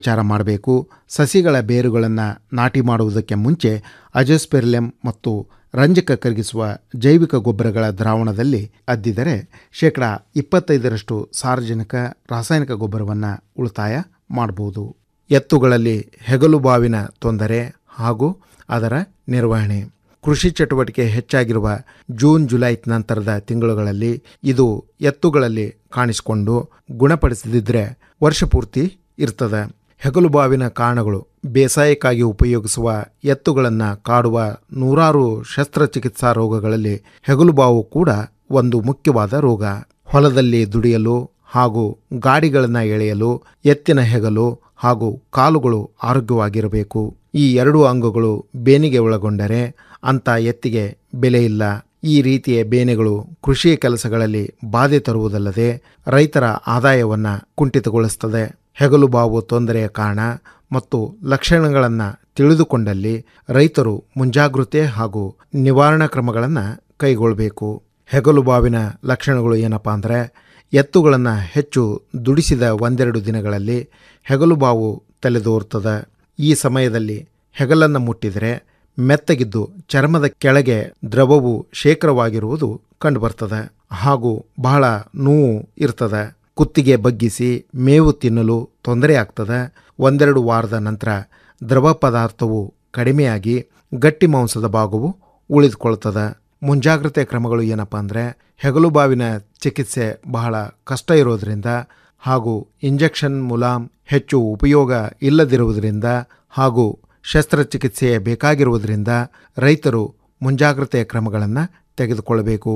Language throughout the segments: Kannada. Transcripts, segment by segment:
ಚಾರ ಮಾಡಬೇಕು ಸಸಿಗಳ ಬೇರುಗಳನ್ನು ನಾಟಿ ಮಾಡುವುದಕ್ಕೆ ಮುಂಚೆ ಅಜಸ್ಪೆರ್ಲೆಮ್ ಮತ್ತು ರಂಜಕ ಕರಗಿಸುವ ಜೈವಿಕ ಗೊಬ್ಬರಗಳ ದ್ರಾವಣದಲ್ಲಿ ಅದ್ದಿದರೆ ಶೇಕಡ ಇಪ್ಪತ್ತೈದರಷ್ಟು ಸಾರ್ವಜನಿಕ ರಾಸಾಯನಿಕ ಗೊಬ್ಬರವನ್ನು ಉಳಿತಾಯ ಮಾಡಬಹುದು ಎತ್ತುಗಳಲ್ಲಿ ಹೆಗಲು ಬಾವಿನ ತೊಂದರೆ ಹಾಗೂ ಅದರ ನಿರ್ವಹಣೆ ಕೃಷಿ ಚಟುವಟಿಕೆ ಹೆಚ್ಚಾಗಿರುವ ಜೂನ್ ಜುಲೈ ನಂತರದ ತಿಂಗಳುಗಳಲ್ಲಿ ಇದು ಎತ್ತುಗಳಲ್ಲಿ ಕಾಣಿಸಿಕೊಂಡು ಗುಣಪಡಿಸದಿದ್ದರೆ ವರ್ಷಪೂರ್ತಿ ಇರ್ತದೆ ಹೆಗಲು ಬಾವಿನ ಕಾರಣಗಳು ಬೇಸಾಯಕ್ಕಾಗಿ ಉಪಯೋಗಿಸುವ ಎತ್ತುಗಳನ್ನು ಕಾಡುವ ನೂರಾರು ಶಸ್ತ್ರಚಿಕಿತ್ಸಾ ರೋಗಗಳಲ್ಲಿ ಹೆಗಲು ಬಾವು ಕೂಡ ಒಂದು ಮುಖ್ಯವಾದ ರೋಗ ಹೊಲದಲ್ಲಿ ದುಡಿಯಲು ಹಾಗೂ ಗಾಡಿಗಳನ್ನು ಎಳೆಯಲು ಎತ್ತಿನ ಹೆಗಲು ಹಾಗೂ ಕಾಲುಗಳು ಆರೋಗ್ಯವಾಗಿರಬೇಕು ಈ ಎರಡೂ ಅಂಗಗಳು ಬೇನಿಗೆ ಒಳಗೊಂಡರೆ ಅಂಥ ಎತ್ತಿಗೆ ಬೆಲೆ ಇಲ್ಲ ಈ ರೀತಿಯ ಬೇನೆಗಳು ಕೃಷಿ ಕೆಲಸಗಳಲ್ಲಿ ಬಾಧೆ ತರುವುದಲ್ಲದೆ ರೈತರ ಆದಾಯವನ್ನು ಕುಂಠಿತಗೊಳಿಸುತ್ತದೆ ಹೆಗಲು ಬಾವು ತೊಂದರೆಯ ಕಾರಣ ಮತ್ತು ಲಕ್ಷಣಗಳನ್ನು ತಿಳಿದುಕೊಂಡಲ್ಲಿ ರೈತರು ಮುಂಜಾಗೃತೆ ಹಾಗೂ ನಿವಾರಣಾ ಕ್ರಮಗಳನ್ನು ಕೈಗೊಳ್ಳಬೇಕು ಹೆಗಲು ಬಾವಿನ ಲಕ್ಷಣಗಳು ಏನಪ್ಪಾ ಅಂದರೆ ಎತ್ತುಗಳನ್ನು ಹೆಚ್ಚು ದುಡಿಸಿದ ಒಂದೆರಡು ದಿನಗಳಲ್ಲಿ ಹೆಗಲು ಬಾವು ತಲೆದೋರ್ತದೆ ಈ ಸಮಯದಲ್ಲಿ ಹೆಗಲನ್ನು ಮುಟ್ಟಿದರೆ ಮೆತ್ತಗಿದ್ದು ಚರ್ಮದ ಕೆಳಗೆ ದ್ರವವು ಶೇಖರವಾಗಿರುವುದು ಕಂಡುಬರ್ತದೆ ಹಾಗೂ ಬಹಳ ನೋವು ಇರ್ತದೆ ಕುತ್ತಿಗೆ ಬಗ್ಗಿಸಿ ಮೇವು ತಿನ್ನಲು ತೊಂದರೆ ಆಗ್ತದೆ ಒಂದೆರಡು ವಾರದ ನಂತರ ದ್ರವ ಪದಾರ್ಥವು ಕಡಿಮೆಯಾಗಿ ಗಟ್ಟಿ ಮಾಂಸದ ಭಾಗವು ಉಳಿದುಕೊಳ್ತದೆ ಮುಂಜಾಗ್ರತೆ ಕ್ರಮಗಳು ಏನಪ್ಪ ಅಂದರೆ ಹೆಗಲು ಬಾವಿನ ಚಿಕಿತ್ಸೆ ಬಹಳ ಕಷ್ಟ ಇರೋದರಿಂದ ಹಾಗೂ ಇಂಜೆಕ್ಷನ್ ಮುಲಾಮ್ ಹೆಚ್ಚು ಉಪಯೋಗ ಇಲ್ಲದಿರುವುದರಿಂದ ಹಾಗೂ ಶಸ್ತ್ರಚಿಕಿತ್ಸೆ ಬೇಕಾಗಿರುವುದರಿಂದ ರೈತರು ಮುಂಜಾಗ್ರತೆಯ ಕ್ರಮಗಳನ್ನು ತೆಗೆದುಕೊಳ್ಳಬೇಕು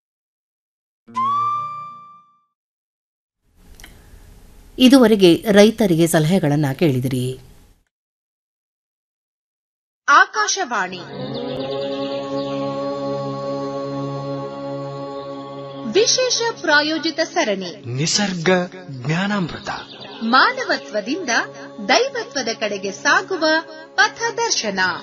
ಇದುವರೆಗೆ ರೈತರಿಗೆ ಸಲಹೆಗಳನ್ನು ಕೇಳಿದಿರಿ ಆಕಾಶವಾಣಿ ವಿಶೇಷ ಪ್ರಾಯೋಜಿತ ಸರಣಿ ನಿಸರ್ಗ ಜ್ಞಾನಾಮೃತ ಮಾನವತ್ವದಿಂದ ದೈವತ್ವದ ಕಡೆಗೆ ಸಾಗುವ ಪಥದರ್ಶನ